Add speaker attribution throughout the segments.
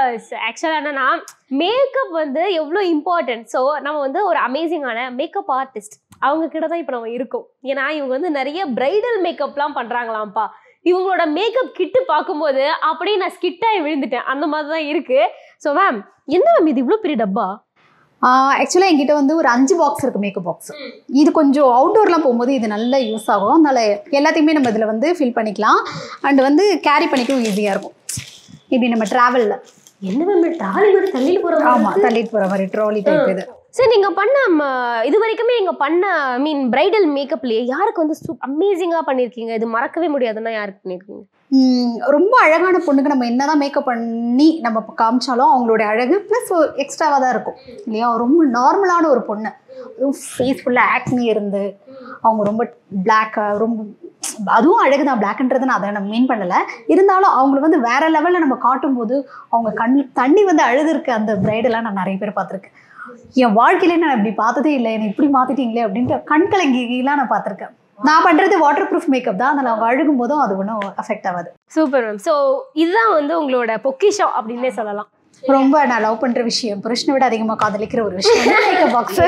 Speaker 1: Because ஆக்சுவலாக என்னன்னா makeup வந்து எவ்வளோ இம்பார்ட்டன்ட் ஸோ நம்ம வந்து ஒரு அமேசிங்கான மேக்கப் ஆர்டிஸ்ட் அவங்க கிட்ட தான் இப்போ நம்ம இருக்கோம் ஏன்னா இவங்க வந்து நிறைய பிரைடல் மேக்கப்லாம் பண்ணுறாங்களாம்ப்பா இவங்களோட மேக்கப் கிட்டு பார்க்கும்போது அப்படியே நான் ஸ்கிட்டாகி விழுந்துட்டேன் அந்த மாதிரி தான் இருக்கு ஸோ மேம் என்ன மேம் இது இவ்வளோ பெரிய டப்பா
Speaker 2: ஆக்சுவலாக என்கிட்ட வந்து ஒரு அஞ்சு பாக்ஸ் இருக்கு மேக்கப் பாக்ஸ் இது கொஞ்சம் அவுட்டோர்லாம் போகும்போது இது நல்ல யூஸ் ஆகும் அதனால எல்லாத்தையுமே நம்ம இதில் வந்து ஃபில் பண்ணிக்கலாம் அண்ட் வந்து கேரி பண்ணிக்கவும் ஈஸியாக இருக்கும் இப்படி நம்ம ட்ராவலில்
Speaker 1: என்ன மேம் ட்ராலி மாதிரி தள்ளிட்டு போகிற
Speaker 2: ஆமாம் தள்ளிட்டு போகிற மாதிரி ட்ராலி டைப் இது
Speaker 1: சரி நீங்க பண்ண ம, இது வரைக்குமே நீங்க பண்ண ஐ மீன் பிரைடல் மேக்கப்லயே யாருக்கு வந்து அமேசிங்கா பண்ணிருக்கீங்க இது மறக்கவே முடியாதுன்னா யாருக்கு பண்ணிருக்கீங்க
Speaker 2: ம், ரொம்ப அழகான பொண்ணுக்கு நம்ம என்னதான் மேக்கப் பண்ணி நம்ம இப்ப காமிச்சாலும் அவங்களோட அழகு ப்ளஸ் எக்ஸ்ட்ராவாக தான் இருக்கும் இல்லையா ரொம்ப நார்மலான ஒரு பொண்ணு ஃபேஸ் ஃபுல்லாக ஆக்னி இருந்து அவங்க ரொம்ப பிளாக்காக ரொம்ப அதுவும் அழகு தான் பிளாக்ன்றது நான் அதை நம்ம மீன் பண்ணலை இருந்தாலும் அவங்கள வந்து வேற லெவலில் நம்ம காட்டும்போது அவங்க கண் தண்ணி வந்து அழுதுருக்கு அந்த பிரைடெல்லாம் நான் நிறைய பேர் பார்த்துருக்கேன் என் வாழ்க்கையிலே நான் இப்படி பார்த்ததே இல்லை என்னை இப்படி மாற்றிட்டீங்களே அப்படின்ட்டு கண் கலங்கிலாம் நான் பார்த்துருக்கேன் நான் பண்ணுறது வாட்டர் ப்ரூஃப் மேக்கப் தான் அதில் அவங்க அழுகும் போதும் அது ஒன்றும் அஃபெக்ட் ஆகாது
Speaker 1: சூப்பர் மேம் ஸோ இதுதான் வந்து உங்களோட பொக்கிஷம் அப்படின்னே சொல்லலாம்
Speaker 2: ரொம்ப நான் லவ் பண்ற விஷயம் புருஷனை விட அதிகமா காதலிக்கிற ஒரு விஷயம் மேக்கப் பாக்ஸ்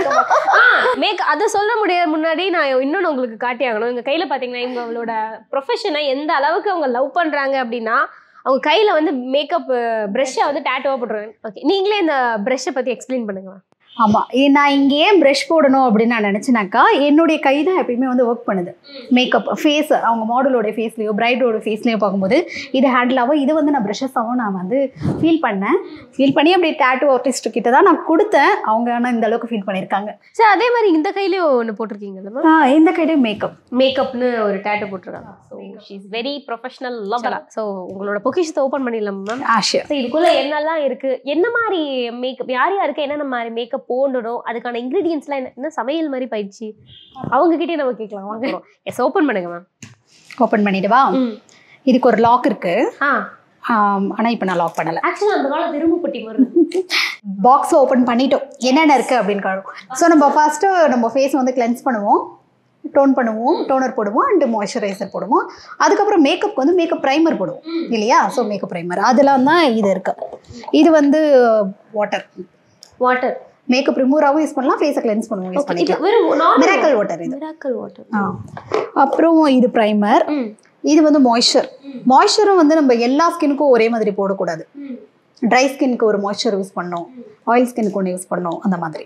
Speaker 1: மேக் அதை சொல்ல முடியாத முன்னாடி நான் இன்னொன்று உங்களுக்கு காட்டி ஆகணும் எங்கள் கையில் பார்த்தீங்கன்னா இவங்களோட ப்ரொஃபஷனை எந்த அளவுக்கு அவங்க லவ் பண்ணுறாங்க அப்படின்னா அவங்க கையில் வந்து மேக்கப் ப்ரஷ்ஷை வந்து டேட்டோவாக போட்டுருவாங்க ஓகே நீங்களே இந்த ப்ரஷ்ஷை பற்றி எக்ஸ்பிளைன் பண்ணுங்க ma'am.
Speaker 2: ஆமா ஏ- நான் இங்கே ஏன் ப்ரஷ் போடணும் அப்படின்னு நான் நினைச்சேனாக்கா என்னுடைய கை தான் எப்பயுமே வந்து ஒர்க் பண்ணுது மேக்கப் ஃபேஸ் அவங்க மாடலோட ஃபேஸ்லயோ பிரைடோட ஃபேஸ்லயோ பார்க்கும்போது இது ஹேண்டில் ஆகும் இது வந்து நான் ப்ரஷஸாகவும் நான் வந்து ஃபீல் பண்ணேன் ஃபீல் பண்ணி அப்படியே டேட்டூ ஆர்டிஸ்ட் கிட்ட தான் நான் கொடுத்தேன் அவங்க ஆனால் இந்த அளவுக்கு ஃபீல் பண்ணியிருக்காங்க
Speaker 1: சரி அதே மாதிரி இந்த கையிலயும் ஒன்று போட்டிருக்கீங்கல்ல மேம்
Speaker 2: ஆ, இந்த கையிலே மேக்கப்
Speaker 1: மேக்கப்னு ஒரு டேட்டு போட்டிருக்காங்க so she is very professional love so உங்களோட பொக்கிஷத்தை ஓப்பன் பண்ணிடலாம் மேம்
Speaker 2: ஆஷியா
Speaker 1: ஸோ இதுக்குள்ள என்னெல்லாம் இருக்கு என்ன மாதிரி மேக்கப் யார் யாருக்கு என்னென்ன மாதிரி மேக்கப் போடணும் அதுக்கான இன்க்ரீடியன்ஸ்லாம் என்ன என்ன சமையல் மாதிரி பயிற்சி அவங்க கிட்டே நம்ம கேட்கலாம் வாங்க எஸ் ஓப்பன் பண்ணுங்க மேம்
Speaker 2: ஓப்பன் பண்ணிடுவா இதுக்கு ஒரு லாக் இருக்கு
Speaker 1: ஆ
Speaker 2: ஆனால் இப்போ நான் லாக் பண்ணலை
Speaker 1: ஆக்சுவலாக அந்த காலம் திரும்ப பட்டி வருது
Speaker 2: பாக்ஸை ஓப்பன் பண்ணிட்டோம் என்னென்ன இருக்குது அப்படின்னு காணும் ஸோ நம்ம ஃபஸ்ட்டு நம்ம ஃபேஸ் வந்து கிளென்ஸ் பண்ணுவோம் டோன் பண்ணுவோம் டோனர் போடுவோம் அண்டு மாய்ஸ்சரைசர் போடுவோம் அதுக்கப்புறம் மேக்கப்க்கு வந்து மேக்கப் ப்ரைமர் போடுவோம் இல்லையா ஸோ மேக்கப் ப்ரைமர் அதெல்லாம் தான் இது இருக்கு இது வந்து வாட்டர்
Speaker 1: வாட்டர்
Speaker 2: மேக்கப் ரிமூவராகவும் யூஸ் பண்ணலாம் ஃபேஸை கிளென்ஸ் பண்ணுவோம் யூஸ்
Speaker 1: இது
Speaker 2: பண்ணிக்கலாம்
Speaker 1: வெறும்
Speaker 2: மிராக்கல் வாட்டர் இது
Speaker 1: மிராக்கல் வாட்டர்
Speaker 2: ஆ அப்புறம் இது ப்ரைமர்
Speaker 1: ம்
Speaker 2: இது வந்து மாய்ஸ்சர் மாய்ஸ்சரும் வந்து நம்ம எல்லா ஸ்கின்னுக்கும் ஒரே மாதிரி போடக்கூடாது ட்ரை ஸ்கின்க்கு ஒரு மாய்ஸ்சர் யூஸ் பண்ணோம் ஆயில் ஸ்கின்க்கு ஒன்று யூஸ் பண்ணோம் அந்த மாதிரி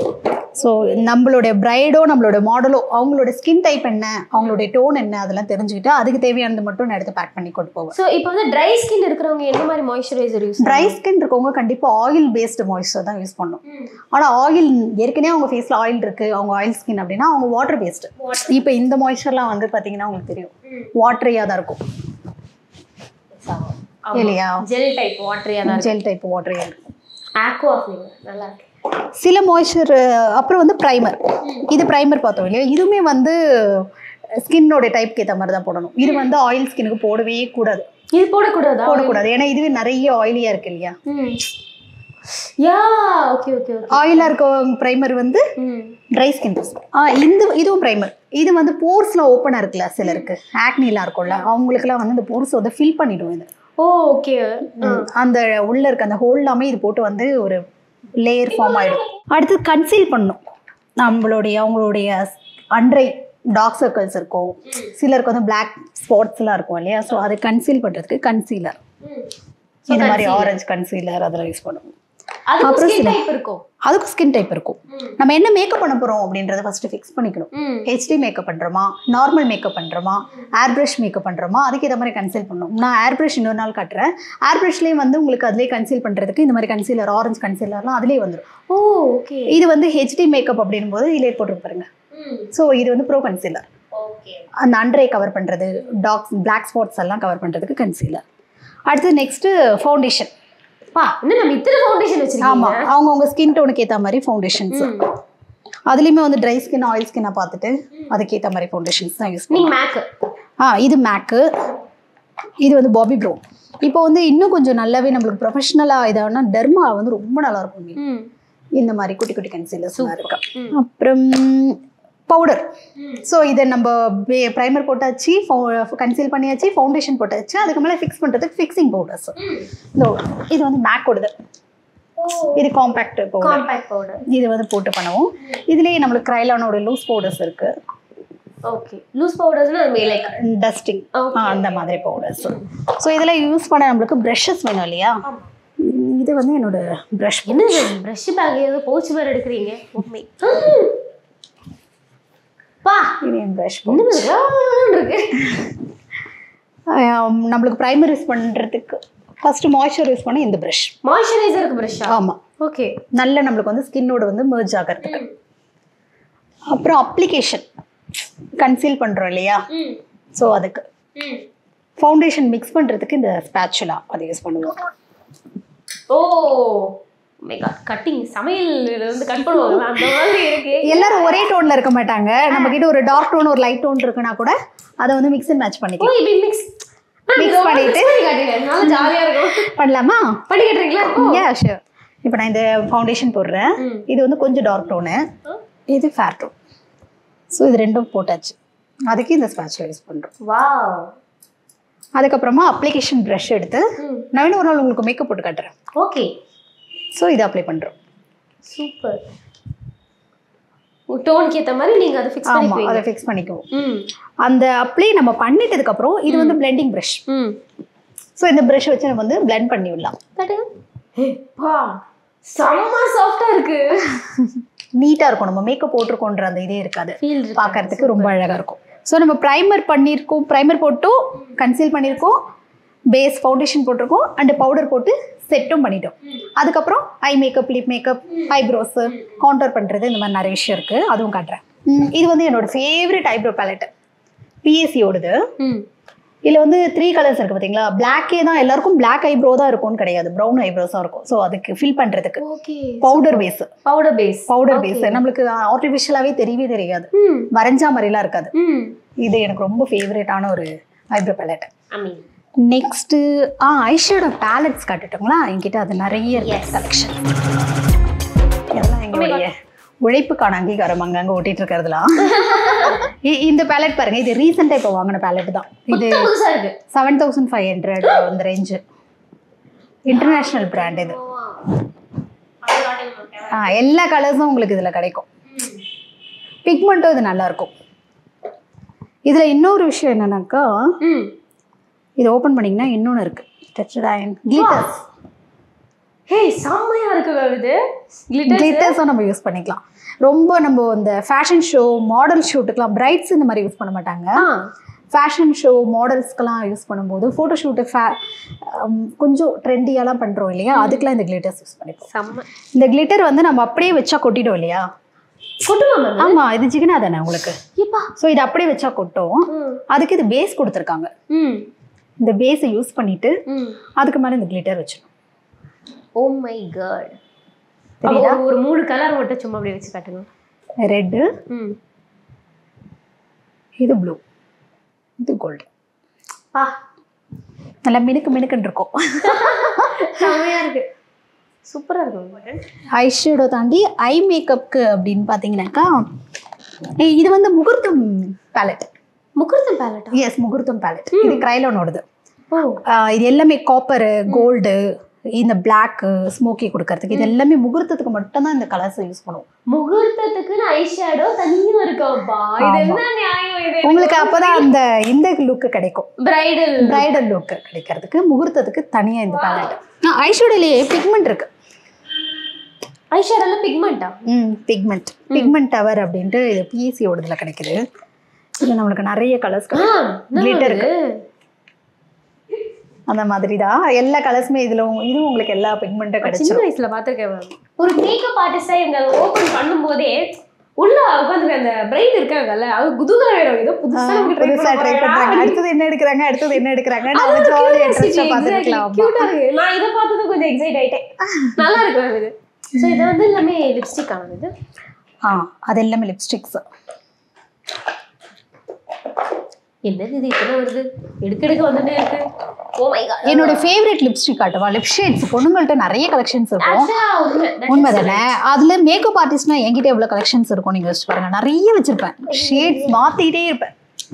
Speaker 2: ஸோ நம்மளுடைய பிரைடோ நம்மளோட மாடலோ அவங்களோட ஸ்கின் டைப் என்ன அவங்களுடைய டோன் என்ன அதெல்லாம் தெரிஞ்சுக்கிட்டு அதுக்கு தேவையானது மட்டும் நான் எடுத்து பேக் பண்ணி கொண்டு போவேன்
Speaker 1: ஸோ இப்போ வந்து ட்ரை ஸ்கின் இருக்கிறவங்க என்ன மாதிரி மாய்ஸ்சரைசர் யூஸ்
Speaker 2: ட்ரை ஸ்கின் இருக்கவங்க கண்டிப்பாக ஆயில் பேஸ்டு மாய்ஸ்சர் தான் யூஸ் பண்ணணும் ஆனால் ஆயில் ஏற்கனவே அவங்க ஃபேஸில் ஆயில் இருக்குது அவங்க ஆயில் ஸ்கின் அப்படின்னா அவங்க வாட்டர் பேஸ்டு இப்போ இந்த மாய்ஸ்சர்லாம் வந்து பார்த்தீங்கன்னா உங்களுக்கு தெரியும் வாட்டரியாக தான் இருக்கும் இல்லையா
Speaker 1: ஜெல் டைப் வாட்டரியா தான்
Speaker 2: ஜெல் டைப் வாட்டரியாக இருக்கும்
Speaker 1: ஆக்வா ஃபிளேவர் நல்லா இருக்கு
Speaker 2: சில மாய்ஸ்சர் அப்புறம் வந்து ப்ரைமர் இது ப்ரைமர் பார்த்தோம் இல்லையா இதுவுமே வந்து ஸ்கின்னோட டைப்க்கு ஏற்ற மாதிரி தான் போடணும் இது வந்து ஆயில் ஸ்கின்னுக்கு போடவே கூடாது
Speaker 1: இது போடக்கூடாதா
Speaker 2: போடக்கூடாது ஏன்னா இதுவே நிறைய ஆயிலியாக இருக்கு இல்லையா
Speaker 1: ம் யா ஓகே ஓகே ஓகே
Speaker 2: ஆயிலாக இருக்க ப்ரைமர் வந்து
Speaker 1: ம்
Speaker 2: ட்ரை ஸ்கின் ஆ இந்த இதுவும் ப்ரைமர் இது வந்து போர்ஸ்லாம் ஓப்பனாக இருக்குல்ல சிலருக்கு ஆக்னிலாம் இருக்கும்ல அவங்களுக்குலாம் வந்து இந்த போர்ஸ் வந்து ஃபில் பண்ணிடும் இது
Speaker 1: ஓ ஓகே
Speaker 2: அந்த உள்ள இருக்க அந்த ஹோல் எல்லாமே இது போட்டு வந்து ஒரு லேயர் ஃபார்ம் ஆயிடும் அடுத்து கன்சீல் பண்ணும் நம்மளுடைய அவங்களுடைய அன்றை டார்க் சர்க்கிள்ஸ் இருக்கும் சிலருக்கு வந்து பிளாக் ஸ்பாட்ஸ்லாம் இருக்கும் இல்லையா ஸோ அதை கன்சீல் பண்ணுறதுக்கு கன்சீலர் இந்த மாதிரி ஆரஞ்சு கன்சீலர் அதெல்லாம் யூஸ் பண்ணுவோம்
Speaker 1: அதுக்கு
Speaker 2: அப்புறம்
Speaker 1: ஸ்கின்
Speaker 2: சில-
Speaker 1: டைப் இருக்கும்
Speaker 2: அதுக்கும் ஸ்கின் டைப் இருக்கும் நம்ம என்ன மேக்கப் பண்ண போகிறோம் அப்படின்றத ஃபஸ்ட்டு ஃபிக்ஸ் பண்ணிக்கணும்
Speaker 1: ம்
Speaker 2: ஹெச்டி மேக்கப் பண்ணுறோமா நார்மல் மேக்கப் பண்ணுறோமா ஏர் ப்ரஷ் மேக்கப் பண்ணுறோமா அதுக்கு ஏற்ற மாதிரி கன்சீல் பண்ணணும் நான் ஏர் ப்ரஷ் இன்னொரு நாள் காட்டுறேன் ஏர் ப்ரஷ்லேயே வந்து உங்களுக்கு அதிலே கன்சீல் பண்ணுறதுக்கு இந்த மாதிரி கன்சீலர் ஆரஞ்சு கன்சீலர்லாம் அதிலே வந்துடும்
Speaker 1: ஓ ஓகே
Speaker 2: இது வந்து ஹெச்டி மேக்கப் அப்படின் போது இதிலே போட்டு பாருங்க
Speaker 1: ம்
Speaker 2: ஸோ இது வந்து ப்ரோ கன்சீலர்
Speaker 1: ஓகே
Speaker 2: அந்த அண்டரை கவர் பண்ணுறது டாக்ஸ் பிளாக் ஸ்பாட்ஸ் எல்லாம் கவர் பண்ணுறதுக்கு கன்சீலர் அடுத்து நெக்ஸ்ட்டு ஃபவுண்டேஷன்
Speaker 1: பா என்ன நம்ம இத்தனை ஃபவுண்டேஷன் வச்சிருக்கீங்க
Speaker 2: ஆமாம் அவங்கவுங்க ஸ்கின் டோனுக்கு ஏற்ற மாதிரி ஃபவுண்டேஷன்ஸ்
Speaker 1: ம்.
Speaker 2: அதுலேயுமே வந்து ட்ரை ஸ்கின் ஆயில் ஸ்கின்னை பார்த்துட்டு அதுக்கேற்ற மாதிரி ஃபவுண்டேஷன்ஸ் தான் யூஸ்
Speaker 1: நீங்க மேக்
Speaker 2: ஆ இது மேக்கு இது வந்து பாபி ப்ரோ இப்போ வந்து இன்னும் கொஞ்சம் நல்லாவே நம்மளுக்கு ப்ரொஃபஷனலாக இதானா டெர்மா வந்து ரொம்ப நல்லா இருக்கும்
Speaker 1: ம்
Speaker 2: இந்த மாதிரி குட்டி குட்டி கன்சீலர்ஸ் இருக்கு
Speaker 1: ம்.
Speaker 2: அப்புறம் பவுடர் ஸோ இதை நம்ம ப்ரைமர் போட்டாச்சு கன்சீல் பண்ணியாச்சு ஃபவுண்டேஷன் போட்டாச்சு அதுக்கு மேலே ஃபிக்ஸ் பண்ணுறதுக்கு ஃபிக்ஸிங் பவுடர்ஸ் இதோ இது வந்து மேக்கோடது இது காம்பேக்ட் பவுடர்
Speaker 1: காம்பேக்ட் பவுடர்
Speaker 2: இது வந்து போட்டு பண்ணுவோம் இதுலேயே நம்மளுக்கு க்ரைலானோட லூஸ் பவுடர்ஸ் இருக்கு
Speaker 1: ஓகே லூஸ் பவுடர்ஸ்னா லைக்
Speaker 2: டஸ்டிங்
Speaker 1: Okay.
Speaker 2: அந்த மாதிரி பவுடர்ஸ் ஸோ இதில் யூஸ் பண்ண நம்மளுக்கு ப்ரஷஸ் வேணும் இல்லையா இது வந்து என்னோட ப்ரஷ்
Speaker 1: என்னது ப்ரஷ் பேக் ஏதோ பவுச் மாதிரி எடுக்கிறீங்க உண்மை பா
Speaker 2: இது என் ப்ரஷ்
Speaker 1: இன்னும் இது ரான்னு இருக்கு
Speaker 2: நம்மளுக்கு ப்ரைமர் யூஸ் பண்ணுறதுக்கு ஃபர்ஸ்ட் மாய்ஸ்சர் யூஸ் பண்ண இந்த ப்ரஷ்
Speaker 1: மாய்ஸ்சரைசருக்கு ப்ரஷ்ஷா
Speaker 2: ஆமாம்
Speaker 1: ஓகே
Speaker 2: நல்ல நம்மளுக்கு வந்து ஸ்கின்னோட வந்து merge ஆகிறதுக்கு அப்புறம் அப்ளிகேஷன் கன்சீல் பண்ணுறோம் இல்லையா
Speaker 1: ம்
Speaker 2: ஸோ அதுக்கு
Speaker 1: ம்
Speaker 2: ஃபவுண்டேஷன் மிக்ஸ் பண்ணுறதுக்கு இந்த ஸ்பேச்சுலா அதை யூஸ் பண்ணுவோம்
Speaker 1: ஓ மெகா கட்டிங் சமையல் வந்து கட் பண்ணுவாங்க அந்த மாதிரி இருக்கு
Speaker 2: எல்லாரும் ஒரே டோனில் இருக்க மாட்டாங்க நம்ம கிட்ட ஒரு டார்க் டோன் ஒரு லைட் டோன் இருக்குன்னா கூட அதை வந்து மிக்ஸ் அண்ட் மேட்ச்
Speaker 1: ஓ
Speaker 2: பண்ணிக்கலாம்
Speaker 1: இப்படி மிக்ஸ்
Speaker 2: Mix பண்ணிட்டு-
Speaker 1: காட்டுங்க நல்லா ஜாலியா இருக்கும்
Speaker 2: பண்ணலாமா
Speaker 1: பண்ணி காட்டுறீங்களா இருக்கும்
Speaker 2: யா ஷியோர் இப்போ நான் இந்த ஃபவுண்டேஷன் போடுறேன்
Speaker 1: ம்.
Speaker 2: இது வந்து கொஞ்சம் டார்க் டோனு இது ஃபேர் டோன் ஸோ இது ரெண்டும் போட்டாச்சு அதுக்கு இந்த ஸ்பேச்சுலா யூஸ் பண்ணுறோம்
Speaker 1: வாவ்
Speaker 2: அதுக்கப்புறமா அப்ளிகேஷன் ப்ரஷ் எடுத்து
Speaker 1: ம்
Speaker 2: நான் வேணும் ஒரு நாள் உங்களுக்கு மேக்கப் போட்டு காட்டுறேன்
Speaker 1: ஓகே
Speaker 2: ஸோ இதை அப்ளை பண்ணுறோம்
Speaker 1: சூப்பர் டோனுக்கு ஏத்த மாதிரி நீங்க அதை ஃபிக்ஸ்
Speaker 2: ஆமாம்
Speaker 1: பண்ணிக்குவீங்க
Speaker 2: அதை ஃபிக்ஸ் பண்ணிக்குவோம்
Speaker 1: ம்
Speaker 2: அந்த அப்ளை நம்ம பண்ணிட்டதுக்கப்புறம் இது வந்து பிளெண்டிங் ப்ரஷ்
Speaker 1: ம்
Speaker 2: ஸோ இந்த ப்ரஷ் வச்சு நம்ம வந்து blend பண்ணி விடலாம்
Speaker 1: காட்டுங்க பா செம்ம சாஃப்டா இருக்கு
Speaker 2: நீட்டாக இருக்கும் நம்ம மேக்கப் போட்டிருக்கோன்ற அந்த இதே இருக்காது
Speaker 1: ஃபீல்
Speaker 2: பார்க்கறதுக்கு ரொம்ப அழகாக இருக்கும் ஸோ நம்ம ப்ரைமர் பண்ணியிருக்கோம் ப்ரைமர் போட்டும் கன்சீல் பண்ணியிருக்கோம் பேஸ் ஃபவுண்டேஷன் போட்டிருக்கோம் அண்ட் பவுடர் போட்டு செட்டும் பண்ணிட்டோம் அதுக்கப்புறம் eye makeup lip makeup eyebrows contour பண்ணுறது இந்த மாதிரி நிறைய விஷயம் இருக்குது அதுவும் காட்டுறேன் ம், இது வந்து என்னோட ஃபேவரட் ஐப்ரோ பேலட் பிஎஸ்சியோடது
Speaker 1: ம்
Speaker 2: இதில் வந்து த்ரீ கலர்ஸ் இருக்குது பார்த்தீங்களா பிளாக்கே தான் எல்லாருக்கும் பிளாக் ஐப்ரோ தான் இருக்கும்னு கிடையாது ப்ரௌன் ஐப்ரோஸாக இருக்கும் ஸோ அதுக்கு ஃபில் பண்ணுறதுக்கு
Speaker 1: okay
Speaker 2: powder base
Speaker 1: powder base
Speaker 2: powder base நம்மளுக்கு ஆர்டிஃபிஷியலாகவே தெரியவே தெரியாது
Speaker 1: ம்
Speaker 2: வரைஞ்சா மாதிரிலாம் இருக்காது
Speaker 1: ம்
Speaker 2: இது எனக்கு ரொம்ப ஃபேவரட்டான ஒரு eyebrow palette
Speaker 1: I mean
Speaker 2: next ஆ ஐஷேடோ பேலட்ஸ் காட்டுட்டுங்களா என்கிட்ட அது நிறைய இருக்கு கலெக்ஷன் எல்லாம் எங்களுடைய உழைப்புக்கான அங்கீகாரம் அங்கங்கே ஓட்டிட்டு இருக்கிறதுலாம் இ- இந்த பேலட் பாருங்க இது ரீசெண்டாக இப்போ வாங்கின பேலட் தான் இது
Speaker 1: புதுசா இருக்கு
Speaker 2: செவன் தௌசண்ட் ஃபைவ் ஹண்ட்ரட் அந்த ரேஞ்சு இன்டர்நேஷ்னல் பிராண்ட் இது ஆ எல்லா கலர்ஸும் உங்களுக்கு இதில் கிடைக்கும் பிக்மெண்ட்டும் இது நல்லா இருக்கும் இதில் இன்னொரு விஷயம் என்னன்னாக்கா
Speaker 1: ம்
Speaker 2: இது ஓப்பன் பண்ணிங்கன்னா இன்னொன்று இருக்குது டச்சட் அயன் கிளிட்டர்ஸ்
Speaker 1: ஹே செம்மையா இருக்கு மேம் இது கிளிட்டர்
Speaker 2: கிளிட்டர்ஸும் நம்ம யூஸ் பண்ணிக்கலாம் ரொம்ப நம்ம இந்த ஃபேஷன் ஷோ மாடல் ஷூட்டுக்கெலாம் பிரைட்ஸ் இந்த மாதிரி யூஸ் பண்ண மாட்டாங்க
Speaker 1: ஆ
Speaker 2: ஃபேஷன் ஷோ மாடல்ஸ்க்கெலாம் யூஸ் பண்ணும்போது ஃபோட்டோ ஷூட்டு ஃபே கொஞ்சம் ட்ரெண்டியாலாம் பண்ணுறோம் இல்லையா அதுக்கெலாம் இந்த கிளிட்டர்ஸ் யூஸ் பண்ணிப்போம்
Speaker 1: செம்ம
Speaker 2: இந்த கிளிட்டர் வந்து நம்ம அப்படியே வச்சா கொட்டிடும் இல்லையா
Speaker 1: கொட்டுமா மேம்
Speaker 2: ஆமாம் இது ஜிகினா தானே உங்களுக்கு
Speaker 1: ஏப்பா
Speaker 2: ஸோ இது அப்படியே வச்சா கொட்டும்
Speaker 1: ம்
Speaker 2: அதுக்கு இது பேஸ் கொடுத்துருக்காங்க
Speaker 1: ம்
Speaker 2: இந்த பேஸை யூஸ் பண்ணிட்டு
Speaker 1: ம்
Speaker 2: அதுக்கு மேலே இந்த கிளிட்டர் வச்சிடணும்
Speaker 1: ஓ மை காட்
Speaker 2: தெரியுதா?
Speaker 1: ஒரு மூணு கலர் மட்டும் சும்மா அப்படியே வச்சு காட்டுங்க
Speaker 2: ரெட்டு
Speaker 1: ம்
Speaker 2: இது ப்ளூ இது கோல்டு
Speaker 1: பா
Speaker 2: நல்லா மினுக்கு மினுக்குன்னு இருக்கும்
Speaker 1: செம்மையா இருக்கு சூப்பரா இருக்கு மேம்
Speaker 2: ஐஷேடோ தாண்டி ஐ மேக்கப்க்கு அப்படின்னு பார்த்தீங்கன்னாக்கா ஏய், இது வந்து முகூர்த்தம் பேலட்
Speaker 1: முகூர்த்தம் பேலட்டா
Speaker 2: எஸ் முகூர்த்தம் பேலட் இது கிரைலோனோடது
Speaker 1: ஓ
Speaker 2: இது எல்லாமே காப்பரு கோல்டு இந்த பிளாக்கு ஸ்மோக்கி கொடுக்கறதுக்கு இது எல்லாமே முகூர்த்தத்துக்கு மட்டும்தான் இந்த கலர்ஸ் யூஸ் பண்ணுவோம்
Speaker 1: முகூர்த்தத்துக்கு ஐ ஷேடோ தனியா இருக்காப்பா இது என்ன நியாயம் இது
Speaker 2: உங்களுக்கு அப்பதான் அந்த இந்த லுக்கு கிடைக்கும்
Speaker 1: பிரைடல்
Speaker 2: பிரைடல் லுக்கு கிடைக்கிறதுக்கு முகூர்த்தத்துக்கு தனியாக இந்த பேலட் ஐஷேடோலேயே பிக்மெண்ட் இருக்கு
Speaker 1: ஐ ஷேடோல பிக்மெண்டா
Speaker 2: ம் பிக்மெண்ட் பிக்மெண்ட் டவர் அப்படின்ட்டு இது பிஎஸ்சியோடதுல கிடைக்குது இது நம்மளுக்கு நிறைய கலர்ஸ் கிடைக்கும் Glitter இருக்கு. அந்த மாதிரி தான் எல்லா கலர்ஸுமே இதில் இதுவும் உங்களுக்கு எல்லா பிக்மெண்ட்டும்
Speaker 1: சின்ன
Speaker 2: கிடைச்சிரும்
Speaker 1: வயசுல பாத்திருக்கேன் மேம் ஒரு மேக்கப் ஆர்டிஸ்டா இவங்க அதை ஓபன் பண்ணும்போதே உள்ள உட்காந்துருக்க அந்த பிரைட் இருக்காங்கல்ல அது குதூகலம் வேணும் ஏதோ புதுசா நமக்கு try
Speaker 2: புதுசா
Speaker 1: பண்ண
Speaker 2: ட்ரை
Speaker 1: போறாங்க.
Speaker 2: பண்றாங்க அடுத்தது என்ன எடுக்கிறாங்க அடுத்தது என்ன எடுக்கிறாங்க
Speaker 1: அது
Speaker 2: நம்ம
Speaker 1: ஒரு
Speaker 2: ஜாலி
Speaker 1: curiosity,
Speaker 2: இன்ட்ரெஸ்டா
Speaker 1: exactly.
Speaker 2: பார்த்துருக்கலாம்
Speaker 1: Cute ஆ இருக்கு. நான் இதை பார்த்ததும் கொஞ்சம் எக்ஸைட் ஆயிட்டேன் நல்லா இருக்கு மேம் இது ஸோ இது வந்து எல்லாமே லிப்ஸ்டிக் ஆனது இது
Speaker 2: ஆ அது எல்லாமே லிப்ஸ்டிக்ஸ்
Speaker 1: என்னது இது இத்தனை வருது எடுக்க எடுக்க வந்துட்டே இருக்கு ஓ மை காட்
Speaker 2: என்னோட ஃபேவரட் லிப்ஸ்டிக் காட்டுவா லிப் ஷேட்ஸ் பொண்ணுங்கள்ட்ட நிறைய கலெக்ஷன்ஸ் இருக்கும்
Speaker 1: உண்மை that is
Speaker 2: உண்மை தானே அதுல மேக்கப் ஆர்டிஸ்ட்னா என்கிட்ட எவ்வளவு கலெக்ஷன்ஸ் இருக்கும் நீங்க யோசிச்சு பாருங்க நிறைய வச்சிருப்பேன் ஷேட்ஸ் மாத்திட்டே இருப்பேன்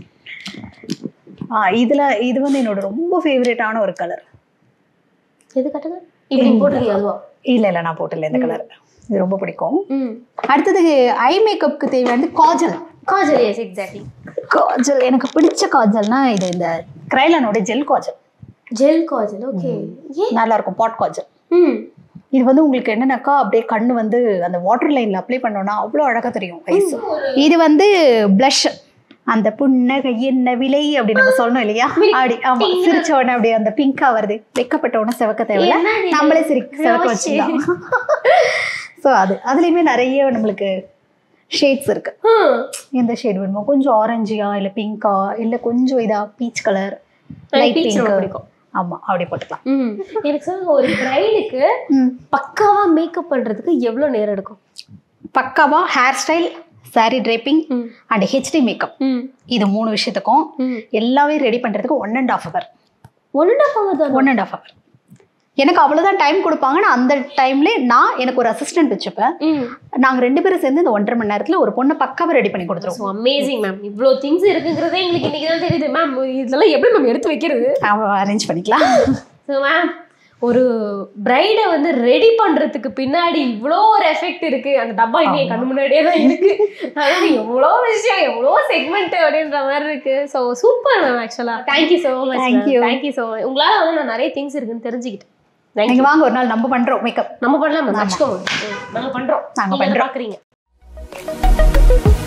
Speaker 2: ஆ இதுல இது வந்து என்னோட ரொம்ப ஃபேவரட்டான ஒரு கலர்
Speaker 1: எது காட்டுங்க இப்படி போட்டிருக்கீங்க அதுவா
Speaker 2: இல்ல இல்ல நான் போட்டல இந்த கலர் இது ரொம்ப பிடிக்கும்
Speaker 1: ம்
Speaker 2: அடுத்தது ஐ மேக்கப்புக்கு தேவையானது காஜல்
Speaker 1: காஜல் எஸ் எக்ஸாக்ட்லி
Speaker 2: காஜல் எனக்கு பிடிச்ச காஜல்னா இது இந்த கிரைலானோட gel kajal
Speaker 1: gel kajal okay ஏன்
Speaker 2: நல்லா இருக்கும் பாட் காஜல்
Speaker 1: ம்
Speaker 2: இது வந்து உங்களுக்கு என்னன்னாக்கா அப்படியே கண்ணு வந்து அந்த வாட்டர் லைன்ல அப்ளை பண்ணோம்னா அவ்வளோ அழகா தெரியும் வயசு இது வந்து ப்ளஷ் அந்த புன்னகை என்ன விலை அப்படி நம்ம சொல்லணும் இல்லையா அப்படி ஆமா சிரிச்ச உடனே அப்படியே அந்த பிங்கா வருது வெக்கப்பட்ட உடனே செவக்க தேவையில்ல
Speaker 1: என்னது இது?
Speaker 2: நம்மளே சிரி செவக்க
Speaker 1: ரோஷ்.
Speaker 2: வச்சுக்கலாம் ஸோ அது அதுலேயுமே நிறைய நம்மளுக்கு ஷேட்ஸ் இருக்கு
Speaker 1: ம்
Speaker 2: எந்த ஷேட் வேணுமோ கொஞ்சம் ஆரஞ்சியா இல்லை பிங்கா இல்லை கொஞ்சம் இதா பீச் கலர் லைட்
Speaker 1: peach ரொம்ப
Speaker 2: பிங்க்
Speaker 1: பிடிக்கும்.
Speaker 2: ஆமா அப்படி போட்டுக்கலாம்
Speaker 1: ம் எனக்கு சொல்லுங்க ஒரு பிரைடுக்கு
Speaker 2: ம்.
Speaker 1: பக்காவா மேக்கப் பண்றதுக்கு எவ்வளவு நேரம் எடுக்கும்
Speaker 2: பக்காவா ஹேர் ஸ்டைல் சாரி draping
Speaker 1: ம்.
Speaker 2: அண்ட் ஹெச்டி மேக்கப்
Speaker 1: ம்
Speaker 2: இது மூணு விஷயத்துக்கும்
Speaker 1: ம்
Speaker 2: எல்லாமே ரெடி பண்றதுக்கு one and half hour
Speaker 1: one and half hour தான்
Speaker 2: ஒன் அண்ட் ஆஃப் ஹவர் எனக்கு அவ்வளோதான் டைம் கொடுப்பாங்க நான் அந்த டைம்ல நான் எனக்கு ஒரு அசிஸ்டன்ட் வச்சுப்பேன்
Speaker 1: ம்
Speaker 2: நாங்க ரெண்டு பேரும் சேர்ந்து இந்த ஒன்றரை மணி நேரத்துல ஒரு பொண்ணை பக்காவா ரெடி பண்ணி கொடுத்துருவோம்
Speaker 1: ஸோ அமேசிங் மேம் இவ்வளோ திங்ஸ் இருக்குங்கிறதே எங்களுக்கு இன்னைக்கு தான் தெரியுது மேம் இதெல்லாம் எப்படி மேம் எடுத்து வைக்கிறது
Speaker 2: அரேஞ்ச் பண்ணிக்கலாம்
Speaker 1: ஸோ மேம் ஒரு பிரைடை வந்து ரெடி பண்றதுக்கு பின்னாடி இவ்வளோ ஒரு எஃபெக்ட் இருக்கு அந்த டப்பா இன்னும் என் கண்ணு முன்னாடியே தான் இருக்கு அதாவது எவ்வளோ விஷயம் எவ்வளோ செக்மெண்ட் அப்படின்ற மாதிரி இருக்கு ஸோ சூப்பர் மேம் ஆக்சுவலா thank you so much
Speaker 2: Thank you.
Speaker 1: Thank you so much உங்களால வந்து நான் நிறைய திங்ஸ் இருக்குன்னு தெரிஞ்சுக்கிட்டேன் Thank you.
Speaker 2: நீங்க வாங்க ஒரு நாள் நம்ம பண்றோம் மேக்கப்
Speaker 1: நம்ம பண்ணலாம் மேம் வச்சுக்கோங்க நாங்க பண்றோம்
Speaker 2: நாங்க
Speaker 1: நீங்க அதை
Speaker 2: பண்றோம்.
Speaker 1: பாக்குறீங்க